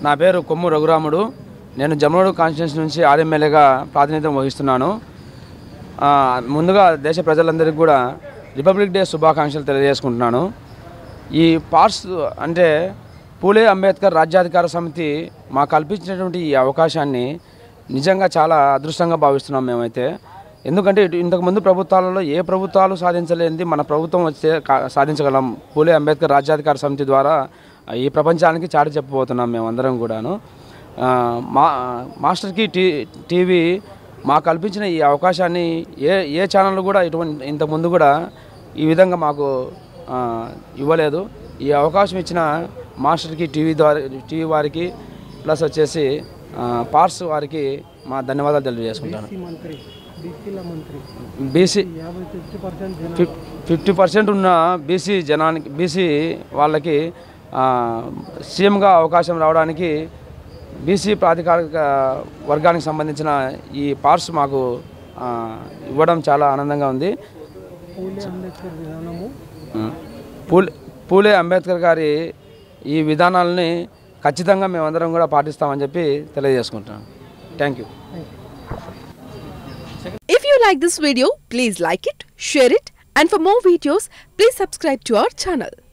నా పేరు కొమ్ము రఘురాముడు నేను జమ్మూడు కాన్స్టిట్యూన్సీ నుంచి ఆర్ఎంఎల్ఏగా ప్రాతినిధ్యం వహిస్తున్నాను ఆ, ముందుగా దేశ ప్రజలందరికీ కూడా రిపబ్లిక్ డే శుభాకాంక్షలు తెలియజేసుకుంటున్నాను ఈ పార్ట్స్ అంటే పూలే అంబేద్కర్ రాజ్యాధికార సమితి మాకు కల్పించినటువంటి ఈ అవకాశాన్ని నిజంగా చాలా అదృష్టంగా భావిస్తున్నాం మేమైతే ఎందుకంటే ఇటు ఇంతకుముందు ప్రభుత్వాలలో ఏ ప్రభుత్వాలు సాధించలేనిది మన ప్రభుత్వం వస్తే కా- సాధించగలం పూలే అంబేద్కర్ రాజ్యాధికార సమితి ద్వారా ఈ ప్రపంచానికి చాటి చెప్పబోతున్నాం మేమందరం కూడాను ఆ, మా మాస్టర్కి టీ టీవీ మా కల్పించిన ఈ అవకాశాన్ని ఏ ఏ ఛానల్ కూడా ఇటువంటి ఇంతకుముందు కూడా ఈ విధంగా మాకు ఆ, ఇవ్వలేదు ఈ అవకాశం ఇచ్చిన మాస్టర్కి టీవీ ద్వారా టీవీ వారికి ప్లస్ వచ్చేసి ఆ, పార్ట్స్ వారికి మా ధన్యవాదాలు తెలియజేసుకుంటాను మంత్రి బీసీల మంత్రి బీసీ యాభై fifty percent fif fifty percent ఉన్న బీసీ జనానికి బీసీ వాళ్ళకి ఆ, సీఎంగా అవకాశం రావడానికి బీసీ ప్రాధికారిక వర్గానికి సంబంధించిన ఈ పార్ట్స్ మాకు ఆ, ఇవ్వడం చాలా ఆనందంగా ఉంది పూలే అంబేద్కర్ విధానము పూలే పూలే అంబేద్కర్ గారి ఈ విధానాలని ఖచ్చితంగా మేమందరం కూడా పాటిస్తామని చెప్పి తెలియజేసుకుంటాం thank you If you like this video, please like it, share it, and for more videos, please subscribe to our channel.